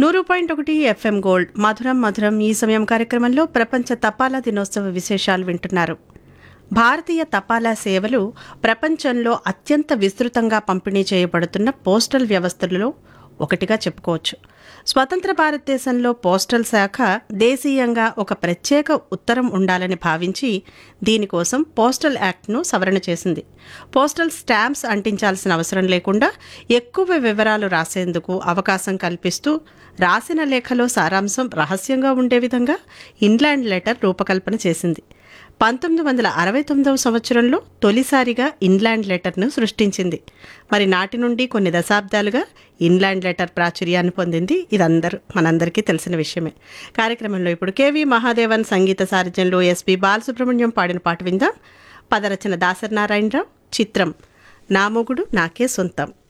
నూరు పాయింట్ ఒకటి FM gold మధురం మధురం ఈ సమయం కార్యక్రమంలో ప్రపంచ తపాలా దినోత్సవ విశేషాలు వింటున్నారు భారతీయ తపాలా సేవలు ప్రపంచంలో అత్యంత విస్తృతంగా పంపిణీ చేయబడుతున్న పోస్టల్ వ్యవస్థలలో ఒకటిగా చెప్పుకోవచ్చు స్వతంత్ర భారతదేశంలో పోస్టల్ శాఖ దేశీయంగా ఒక ప్రత్యేక ఉత్తరం ఉండాలని భావించి దీనికోసం పోస్టల్ యాక్ట్ను సవరణ చేసింది పోస్టల్ స్టాంప్స్ అంటించాల్సిన అవసరం లేకుండా ఎక్కువ వివరాలు రాసేందుకు అవకాశం కల్పిస్తూ రాసిన లేఖలో సారాంశం రహస్యంగా ఉండే విధంగా ఇన్లాండ్ లెటర్ రూపకల్పన చేసింది పంతొమ్మిది వందల అరవై తొమ్మిదవ సంవత్సరంలో తొలిసారిగా ఇన్లాండ్ లెటర్ను సృష్టించింది మరి నాటి నుండి కొన్ని దశాబ్దాలుగా ఇన్లాండ్ లెటర్ ప్రాచుర్యాన్ని పొందింది ఇదందరూ మనందరికీ తెలిసిన విషయమే కార్యక్రమంలో ఇప్పుడు కేవి మహాదేవన్ సంగీత సారథ్యంలో ఎస్పి బాలసుబ్రహ్మణ్యం పాడిన పాట విందాం పదరచన దాసరి నారాయణరావు చిత్రం నా మొగుడు నాకే సొంతం